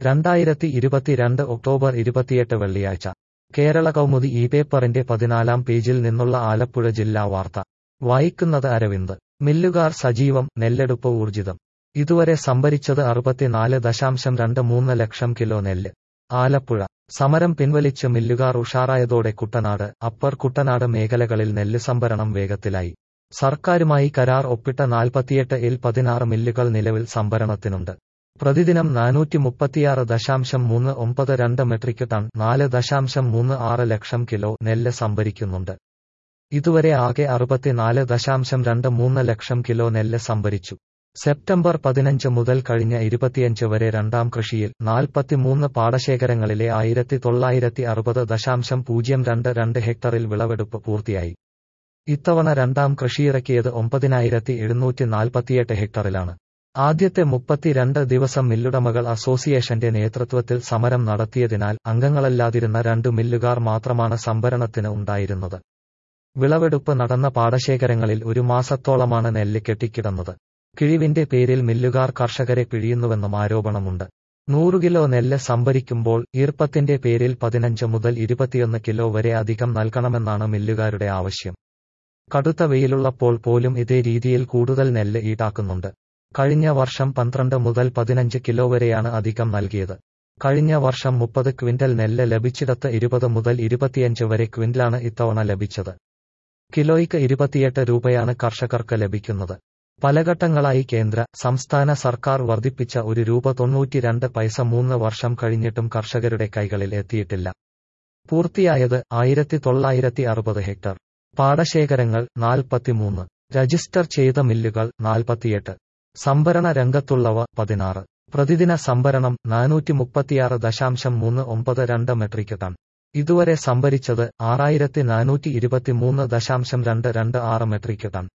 രണ്ടായിരത്തി ഇരുപത്തിരണ്ട് ഒക്ടോബർ ഇരുപത്തിയെട്ട് വെള്ളിയാഴ്ച കേരള കൗമുദി ഈ പേപ്പറിന്റെ പതിനാലാം പേജിൽ നിന്നുള്ള ആലപ്പുഴ ജില്ലാ വാർത്ത വായിക്കുന്നത് അരവിന്ദ് മില്ലുകാർ സജീവം നെല്ലെടുപ്പ് ഊർജിതം ഇതുവരെ സംഭരിച്ചത് അറുപത്തിനാല് ദശാംശം രണ്ട് മൂന്ന് ലക്ഷം കിലോ നെല്ല് ആലപ്പുഴ സമരം പിൻവലിച്ച് മില്ലുകാർ ഉഷാറായതോടെ കുട്ടനാട് അപ്പർ കുട്ടനാട് മേഖലകളിൽ നെല്ല് സംഭരണം വേഗത്തിലായി സർക്കാരുമായി കരാർ ഒപ്പിട്ട നാൽപ്പത്തിയെട്ട് ഇൽ പതിനാറ് മില്ലുകൾ നിലവിൽ സംഭരണത്തിനുണ്ട് പ്രതിദിനം നാനൂറ്റി മുപ്പത്തിയാറ് ദശാംശം മൂന്ന് ഒമ്പത് രണ്ട് മെട്രിക് ടൺ നാല് ദശാംശം മൂന്ന് ആറ് ലക്ഷം കിലോ നെല്ല് സംഭരിക്കുന്നുണ്ട് ഇതുവരെ ആകെ അറുപത്തിനാല് ദശാംശം രണ്ട് മൂന്ന് ലക്ഷം കിലോ നെല്ല് സംഭരിച്ചു സെപ്റ്റംബർ പതിനഞ്ച് മുതൽ കഴിഞ്ഞ ഇരുപത്തിയഞ്ച് വരെ രണ്ടാം കൃഷിയിൽ നാൽപ്പത്തിമൂന്ന് പാടശേഖരങ്ങളിലെ ആയിരത്തി തൊള്ളായിരത്തി അറുപത് ദശാംശം പൂജ്യം രണ്ട് രണ്ട് ഹെക്ടറിൽ വിളവെടുപ്പ് പൂർത്തിയായി ഇത്തവണ രണ്ടാം കൃഷിയിറക്കിയത് ഒമ്പതിനായിരത്തി എഴുന്നൂറ്റി നാൽപ്പത്തിയെട്ട് ഹെക്ടറിലാണ് ആദ്യത്തെ മുപ്പത്തിരണ്ട് ദിവസം മില്ലുടമകൾ അസോസിയേഷന്റെ നേതൃത്വത്തിൽ സമരം നടത്തിയതിനാൽ അംഗങ്ങളല്ലാതിരുന്ന രണ്ടു മില്ലുകാർ മാത്രമാണ് സംഭരണത്തിന് ഉണ്ടായിരുന്നത് വിളവെടുപ്പ് നടന്ന പാടശേഖരങ്ങളിൽ ഒരു മാസത്തോളമാണ് നെല്ല് കെട്ടിക്കിടന്നത് കിഴിവിന്റെ പേരിൽ മില്ലുകാർ കർഷകരെ പിഴിയുന്നുവെന്നും ആരോപണമുണ്ട് നൂറു കിലോ നെല്ല് സംഭരിക്കുമ്പോൾ ഈർപ്പത്തിന്റെ പേരിൽ പതിനഞ്ച് മുതൽ ഇരുപത്തിയൊന്ന് കിലോ വരെ അധികം നൽകണമെന്നാണ് മില്ലുകാരുടെ ആവശ്യം കടുത്ത വെയിലുള്ളപ്പോൾ പോലും ഇതേ രീതിയിൽ കൂടുതൽ നെല്ല് ഈടാക്കുന്നുണ്ട് കഴിഞ്ഞ വർഷം പന്ത്രണ്ട് മുതൽ പതിനഞ്ച് കിലോ വരെയാണ് അധികം നൽകിയത് കഴിഞ്ഞ വർഷം മുപ്പത് ക്വിന്റൽ നെല്ല് ലഭിച്ചിടത്ത് ഇരുപത് മുതൽ ഇരുപത്തിയഞ്ച് വരെ ക്വിന്റലാണ് ഇത്തവണ ലഭിച്ചത് കിലോയ്ക്ക് ഇരുപത്തിയെട്ട് രൂപയാണ് കർഷകർക്ക് ലഭിക്കുന്നത് പലഘട്ടങ്ങളായി കേന്ദ്ര സംസ്ഥാന സർക്കാർ വർദ്ധിപ്പിച്ച ഒരു രൂപ തൊണ്ണൂറ്റിരണ്ട് പൈസ മൂന്ന് വർഷം കഴിഞ്ഞിട്ടും കർഷകരുടെ കൈകളിൽ എത്തിയിട്ടില്ല പൂർത്തിയായത് ആയിരത്തി തൊള്ളായിരത്തി അറുപത് ഹെക്ടർ പാടശേഖരങ്ങൾ നാൽപ്പത്തിമൂന്ന് രജിസ്റ്റർ ചെയ്ത മില്ലുകൾ നാൽപ്പത്തിയെട്ട് സംഭരണ രംഗത്തുള്ളവ പതിനാറ് പ്രതിദിന സംഭരണം നാനൂറ്റി മുപ്പത്തിയാറ് ദശാംശം മൂന്ന് ഒമ്പത് രണ്ട് മെട്രിക് ടൺ ഇതുവരെ സംഭരിച്ചത് ആറായിരത്തി നാനൂറ്റി ഇരുപത്തിമൂന്ന് ദശാംശം രണ്ട് രണ്ട് ആറ് മെട്രിക് ടൺ